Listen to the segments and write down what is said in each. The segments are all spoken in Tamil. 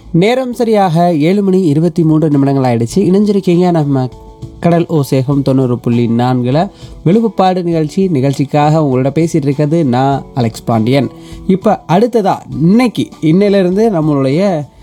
நேரம் சரியாக ஏழு மணி இருபத்தி மூன்று நிமிடங்கள் ஆயிடுச்சு இணைஞ்சிருக்கீங்க நம்ம கடல் ஓசேகம் தொண்ணூறு புள்ளி நான்கில் வெளுப்புப்பாடு நிகழ்ச்சி நிகழ்ச்சிக்காக உங்களோட பேசிகிட்டு இருக்கிறது நான் அலெக்ஸ் பாண்டியன் இப்போ அடுத்ததா இன்னைக்கு இன்னையிலேருந்து நம்மளுடைய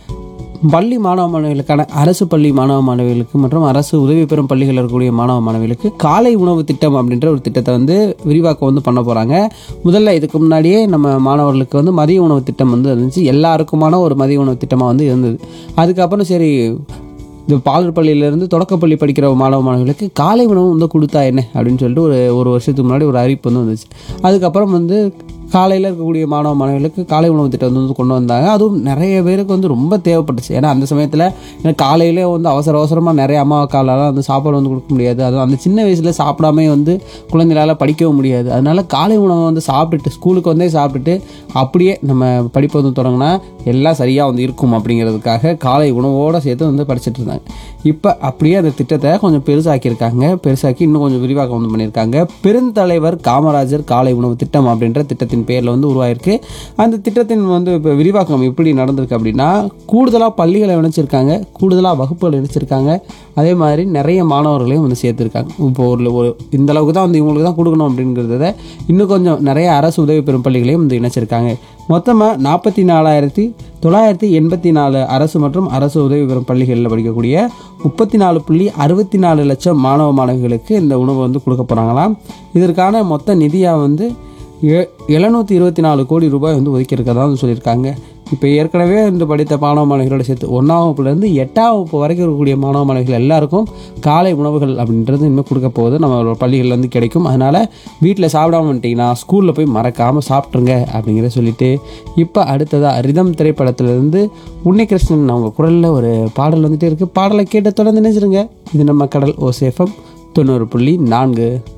பள்ளி மாணவ மாணவிகளுக்கான அரசு பள்ளி மாணவ மாணவிகளுக்கு மற்றும் அரசு உதவி பெறும் பள்ளிகளில் இருக்கக்கூடிய மாணவ மாணவிகளுக்கு காலை உணவு திட்டம் அப்படின்ற ஒரு திட்டத்தை வந்து விரிவாக்கம் வந்து பண்ண போகிறாங்க முதல்ல இதுக்கு முன்னாடியே நம்ம மாணவர்களுக்கு வந்து மதிய உணவு திட்டம் வந்து இருந்துச்சு எல்லாருக்குமான ஒரு மதிய உணவு திட்டமாக வந்து இருந்தது அதுக்கப்புறம் சரி இந்த பாலர் பள்ளியிலேருந்து தொடக்கப்பள்ளி படிக்கிற மாணவ மாணவிகளுக்கு காலை உணவு வந்து கொடுத்தா என்ன அப்படின்னு சொல்லிட்டு ஒரு ஒரு வருஷத்துக்கு முன்னாடி ஒரு அறிவிப்பு வந்து வந்துச்சு அதுக்கப்புறம் வந்து காலையில் இருக்கக்கூடிய மாணவ மாணவிகளுக்கு காலை உணவு திட்டம் வந்து கொண்டு வந்தாங்க அதுவும் நிறைய பேருக்கு வந்து ரொம்ப தேவைப்பட்டுச்சு ஏன்னா அந்த சமயத்தில் எனக்கு காலையிலே வந்து அவசர அவசரமாக நிறைய அம்மா காலெல்லாம் வந்து சாப்பாடு வந்து கொடுக்க முடியாது அதுவும் அந்த சின்ன வயசில் சாப்பிடாமே வந்து குழந்தைகளால் படிக்கவும் முடியாது அதனால காலை உணவை வந்து சாப்பிட்டுட்டு ஸ்கூலுக்கு வந்தே சாப்பிட்டுட்டு அப்படியே நம்ம படிப்பை வந்து தொடங்கினா எல்லாம் சரியாக வந்து இருக்கும் அப்படிங்கிறதுக்காக காலை உணவோடு சேர்த்து வந்து படிச்சுட்டு இருந்தாங்க இப்போ அப்படியே அந்த திட்டத்தை கொஞ்சம் பெருசாக்கியிருக்காங்க பெருசாக்கி இன்னும் கொஞ்சம் விரிவாக்கம் வந்து பண்ணியிருக்காங்க பெருந்தலைவர் காமராஜர் காலை உணவு திட்டம் அப்படின்ற திட்டத்தின் பேரில் வந்து உருவாயிருக்கு அந்த திட்டத்தின் வந்து இப்போ விரிவாக்கம் எப்படி நடந்திருக்கு அப்படின்னா கூடுதலாக பள்ளிகளை இணைச்சிருக்காங்க கூடுதலாக வகுப்புகள் இணைச்சிருக்காங்க அதே மாதிரி நிறைய மாணவர்களையும் வந்து சேர்த்துருக்காங்க இப்போ ஒரு ஒரு இந்த அளவுக்கு தான் வந்து இவங்களுக்கு தான் கொடுக்கணும் அப்படிங்கிறத இன்னும் கொஞ்சம் நிறைய அரசு உதவி பெறும் பள்ளிகளையும் வந்து இணைச்சிருக்காங்க மொத்தமாக நாற்பத்தி நாலாயிரத்தி தொள்ளாயிரத்தி எண்பத்தி நாலு அரசு மற்றும் அரசு உதவி பெறும் பள்ளிகளில் படிக்கக்கூடிய முப்பத்தி நாலு புள்ளி அறுபத்தி நாலு லட்சம் மாணவ மாணவிகளுக்கு இந்த உணவு வந்து கொடுக்க போகிறாங்களாம் இதற்கான மொத்த நிதியாக வந்து எ- எழுநூத்தி இருபத்தி நாலு கோடி ரூபாய் வந்து ஒதுக்கி இருக்கதா வந்து சொல்லியிருக்காங்க இப்போ ஏற்கனவே இந்த படித்த மாணவ மாணவிகளோட சேர்த்து ஒன்றாம் வகுப்புலேருந்து எட்டாம் வகுப்பு வரைக்கும் இருக்கக்கூடிய மாணவ மாணவிகள் எல்லாருக்கும் காலை உணவுகள் அப்படின்றது இனிமேல் கொடுக்க போகுது நம்ம பள்ளிகளில் வந்து கிடைக்கும் அதனால் வீட்டில் சாப்பிடாம வந்துட்டிங்கன்னா ஸ்கூலில் போய் மறக்காமல் சாப்பிட்ருங்க அப்படிங்கிறத சொல்லிட்டு இப்போ அடுத்ததாக ரிதம் திரைப்படத்திலிருந்து உன்னிகிருஷ்ணன் அவங்க குரலில் ஒரு பாடல் வந்துட்டே இருக்குது பாடலை கேட்ட தொடர்ந்து நினைச்சிருங்க இது நம்ம கடல் ஓசேஃபம் தொண்ணூறு புள்ளி நான்கு